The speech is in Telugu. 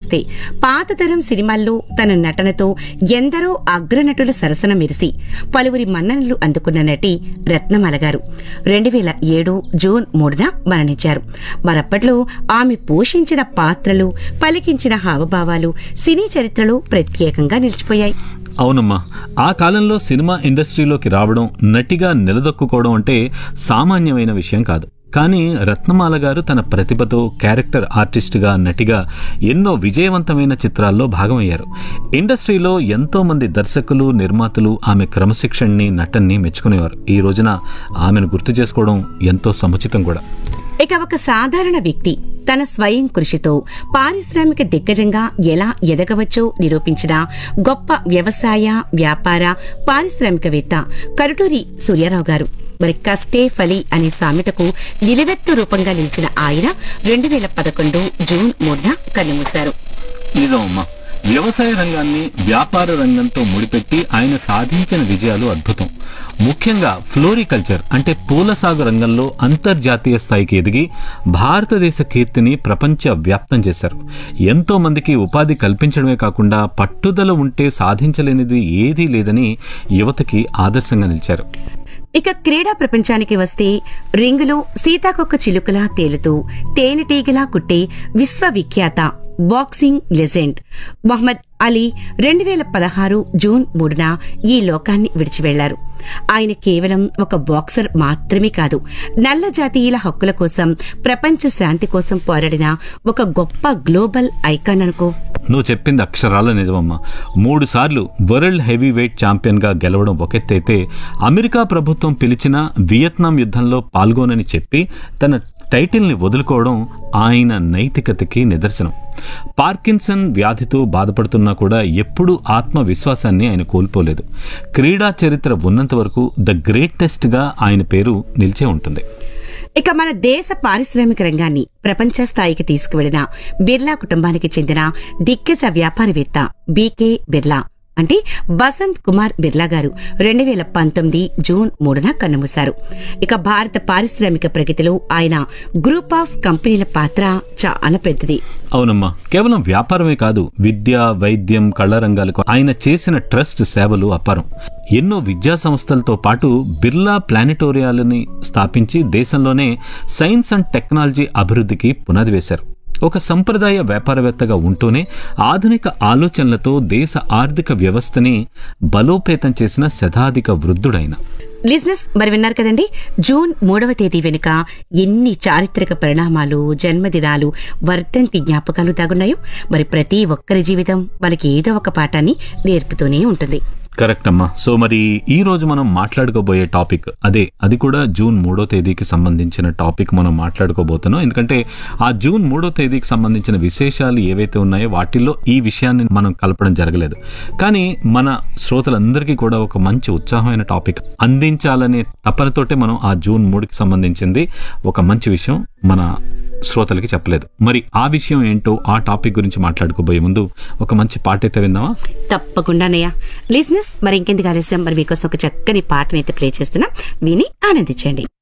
వస్తే పాత తరం సినిమాల్లో తన నటనతో ఎందరో అగ్రనటుల సరసన మెరిసి పలువురి మన్ననలు అందుకున్న నటి రత్నమాల గారు రెండు వేల ఏడు జూన్ మూడున మరణించారు మరప్పట్లో ఆమె పోషించిన పాత్రలు పలికించిన హావభావాలు సినీ చరిత్రలో ప్రత్యేకంగా నిలిచిపోయాయి అవునమ్మా ఆ కాలంలో సినిమా ఇండస్ట్రీలోకి రావడం నటిగా నిలదొక్కుకోవడం అంటే సామాన్యమైన విషయం కాదు కానీ రత్నమాల గారు తన ప్రతిభతో క్యారెక్టర్ ఆర్టిస్ట్గా నటిగా ఎన్నో విజయవంతమైన చిత్రాల్లో భాగమయ్యారు ఇండస్ట్రీలో ఎంతో మంది దర్శకులు నిర్మాతలు ఆమె క్రమశిక్షణని నటన్ని మెచ్చుకునేవారు ఈ రోజున ఆమెను గుర్తు చేసుకోవడం ఎంతో సముచితం కూడా ఇక ఒక సాధారణ వ్యక్తి తన స్వయం కృషితో పారిశ్రామిక దిగ్గజంగా ఎలా ఎదగవచ్చో నిరూపించిన గొప్ప వ్యవసాయ వ్యాపార పారిశ్రామికవేత్త కరుటూరి సూర్యారావు గారు మరి కష్టే ఫలి అనే సామెతకు నిలువెత్తు రూపంగా నిలిచిన ఆయన రెండు వేల పదకొండు జూన్ మూడున కన్నుమూశారు నిజమమ్మా వ్యవసాయ రంగాన్ని వ్యాపార రంగంతో ముడిపెట్టి ఆయన సాధించిన విజయాలు అద్భుతం ముఖ్యంగా ఫ్లోరికల్చర్ అంటే పూల సాగు రంగంలో అంతర్జాతీయ స్థాయికి ఎదిగి భారతదేశ కీర్తిని ప్రపంచ వ్యాప్తం చేశారు ఎంతో మందికి ఉపాధి కల్పించడమే కాకుండా పట్టుదల ఉంటే సాధించలేనిది ఏదీ లేదని యువతకి ఆదర్శంగా నిలిచారు ఇక క్రీడా ప్రపంచానికి వస్తే రింగులో సీతాకొక్క చిలుకలా తేలుతూ తేనెటీగలా కుట్టే విశ్వవిఖ్యాత బాక్సింగ్ లెజెండ్ మొహమ్మద్ అలీ రెండు వేల పదహారు జూన్ మూడున ఈ లోకాన్ని విడిచి వెళ్లారు ఆయన కేవలం ఒక బాక్సర్ మాత్రమే కాదు నల్ల జాతీయుల హక్కుల కోసం ప్రపంచ శాంతి కోసం పోరాడిన ఒక గొప్ప గ్లోబల్ ఐకాన్ అనుకో నువ్వు చెప్పింది అక్షరాల నిజమమ్మా మూడు సార్లు వరల్డ్ హెవీ వెయిట్ ఛాంపియన్ గా గెలవడం ఒకెత్తైతే అమెరికా ప్రభుత్వం పిలిచిన వియత్నాం యుద్ధంలో పాల్గొనని చెప్పి తన టైటిల్ని వదులుకోవడం ఆయన నైతికతకి నిదర్శనం పార్కిన్సన్ వ్యాధితో బాధపడుతున్నా కూడా ఎప్పుడూ ఆత్మవిశ్వాసాన్ని ఆయన కోల్పోలేదు క్రీడా చరిత్ర ఉన్నంత వరకు ద గ్రేటెస్ట్ గా ఆయన పేరు నిలిచే ఉంటుంది ఇక మన దేశ పారిశ్రామిక రంగాన్ని ప్రపంచ స్థాయికి తీసుకువెళ్లిన బిర్లా కుటుంబానికి చెందిన దిగ్గజ వ్యాపారవేత్త బీకే బిర్లా అంటే బసంత్ కుమార్ బిర్లా గారు రెండు వేల పంతొమ్మిది జూన్ మూడున కన్నుమూశారు ఇక భారత పారిశ్రామిక ప్రగతిలో ఆయన గ్రూప్ ఆఫ్ కంపెనీల పాత్ర చాలా పెద్దది అవునమ్మా కేవలం వ్యాపారమే కాదు విద్య వైద్యం కళ రంగాలకు ఆయన చేసిన ట్రస్ట్ సేవలు అపారం ఎన్నో విద్యా సంస్థలతో పాటు బిర్లా ప్లానిటోరియాలని స్థాపించి దేశంలోనే సైన్స్ అండ్ టెక్నాలజీ అభివృద్ధికి పునాది వేశారు ఒక సంప్రదాయ వ్యాపారవేత్తగా ఉంటూనే ఆధునిక ఆలోచనలతో దేశ ఆర్థిక వ్యవస్థని బలోపేతం చేసిన శతాధిక వృద్ధుడైన లిజినెస్ మరి విన్నారు కదండి జూన్ మూడవ తేదీ వెనుక ఎన్ని చారిత్రక పరిణామాలు జన్మదినాలు వర్ధంతి జ్ఞాపకాలు దాగున్నాయో మరి ప్రతి ఒక్కరి జీవితం వాళ్ళకి ఏదో ఒక పాఠాన్ని నేర్పుతూనే ఉంటుంది కరెక్ట్ అమ్మా సో మరి ఈ రోజు మనం మాట్లాడుకోబోయే టాపిక్ అదే అది కూడా జూన్ మూడో తేదీకి సంబంధించిన టాపిక్ మనం మాట్లాడుకోబోతున్నాం ఎందుకంటే ఆ జూన్ మూడో తేదీకి సంబంధించిన విశేషాలు ఏవైతే ఉన్నాయో వాటిల్లో ఈ విషయాన్ని మనం కలపడం జరగలేదు కానీ మన శ్రోతలందరికీ కూడా ఒక మంచి ఉత్సాహమైన టాపిక్ అందించాలనే తపనతోటే మనం ఆ జూన్ మూడుకి సంబంధించింది ఒక మంచి విషయం మన శ్రోతలకి చెప్పలేదు మరి ఆ విషయం ఏంటో ఆ టాపిక్ గురించి మాట్లాడుకోబోయే ముందు ఒక మంచి పాట అయితే విందామా తప్పకుండానయ్య లిజినెస్ మరి ఇంకెందుకు ఆలస్యం మరి మీకోసం ఒక చక్కని పాటనైతే ప్లే చేస్తున్నా విని ఆనందించండి